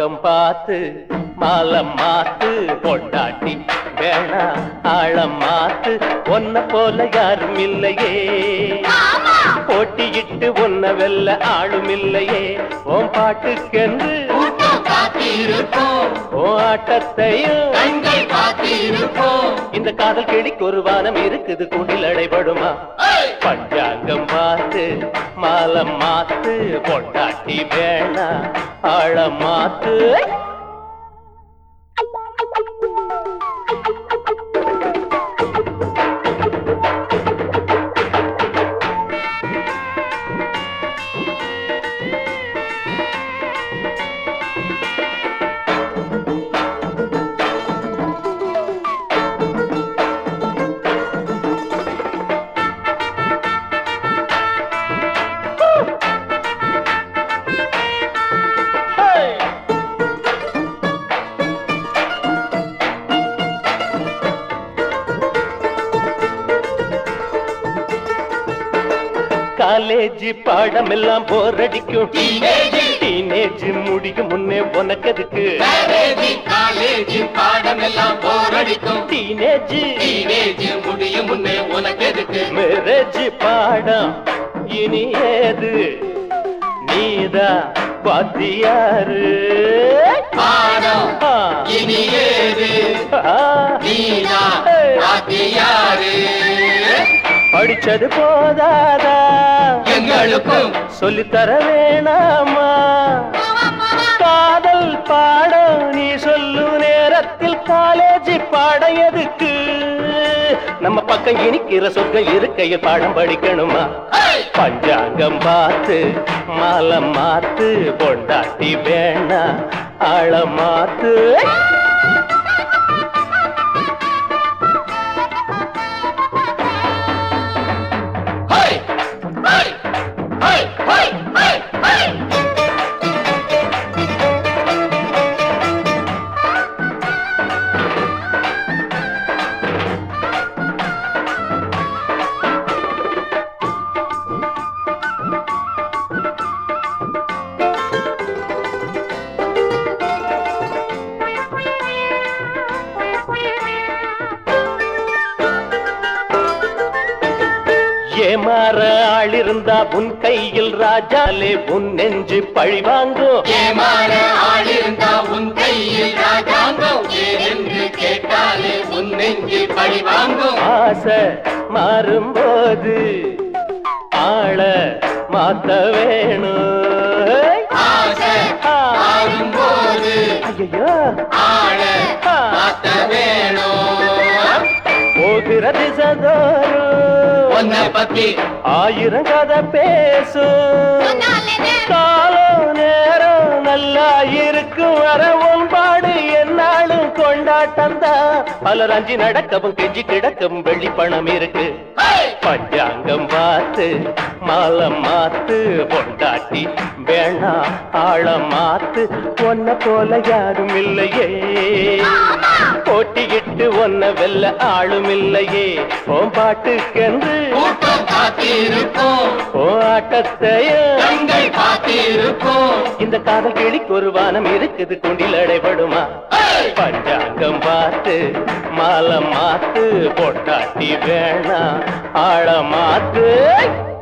பஞ்சாங்கம் பார்த்து மாலம் மாத்து பொண்டாட்டி வேணா ஆழம் மாத்து ஒன்ன போல யாரும் இல்லையே போட்டியிட்டு ஒன்ன வெல்ல ஆளும் இல்லையே உன் பாட்டுக்கென்று கூட்டம் காத்திருப்போம் உன் ஆட்டத்தையும் கண்கள் காத்திருப்போம் இந்த காதல் கிளிக்கு ஒரு வானம் இருக்குது கூண்டில் அடைபடுமா ஏய்! பஞ்சாங்கம் பார்த்து மாலம் மாத்து பொண்டாட்டி வேணா ஆழம் மாத்து Hey! காலேஜ் பாடம் எல்லாம் போர் அடிக்கும் Teenage. டீனேஜ் முடியும் முன்னே உனக்கு எதுக்கு மேரேஜ் காலேஜ் பாடம் எல்லாம் போரடிக்கும் டீனேஜ் டீனேஜ் முடியும் முன்னே உனக்கு எதுக்கு மேரேஜ் பாடம் இனி ஏது நீதா பாத்தியாரு பாடம் ஆ, இனி ஏது ஆ, நீனா ஏய். பாத்தியாரு படிச்சது போதாதா எங்களுக்கும் சொல்லித்தர வேணாமா காதல் பாடம் நீ சொல்லு நேரத்தில் காலேஜ் பாடம் எதுக்கு நம்ம பக்கம் இனிக்கிற சொர்க்கம் இருக்கையில் பாடம் படிக்கணுமா ஏய்! பஞ்சாங்கம் பார்த்து மாலம் மாத்து பொண்டாட்டி வேணா ஆழம் மாத்து ஹை! ஹை! ஹை! ஹை! ஹை! ஹை! ஏமாற ஆளிருந்தா உன் கையில் ராஜாலே உன் நெஞ்சு பழி வாங்கும் ஏமாற ஆளிருந்தா உன் கையில் ராஜாங்கம் ஏனென்று கேட்டாலே உன் நெஞ்சில் பழி வாங்கும் ஆசை மாறும்போது ஆள மாத்த வேணும் ஆசை ஆறும்போது ஐயோ ஆள மாத்த வேணும் போகிற திசதோறும் உன்னை பத்தி ஆயிரம் கதை பேசும் காலம் நேரம் நல்லா இருக்கும் வர உன்பாடு என்னாலும் கொண்டாட்டம் தான் பலர் அஞ்சி நடக்கவும் கெஞ்சி கிடக்கவும் வெள்ளி பணம் இருக்கு ஹை! பஞ்சாங்கம் பார்த்து மாலம் மாத்து பொண்டாட்டி வேணா ஆழம் மாத்து ஒன்ன போல யாரும் இல்லையே போட்டியிட்டு ஒன்ன வெல்ல ஆளும் இல்லையே ஓம் பாட்டுக்கென்று கூட்டம் காத்திருப்போம் ஓ ஆட்டத்தையும் கண்கள் காத்திருப்போம் இந்த காதல் கிளிக்கு ஒரு வானம் இருக்குது குண்டில் அடைபடுமா ஹை! பஞ்சாங்கம் பார்த்து மாலம் மாத்து பொட்டாட்டி வேணா ஆழ மாத்து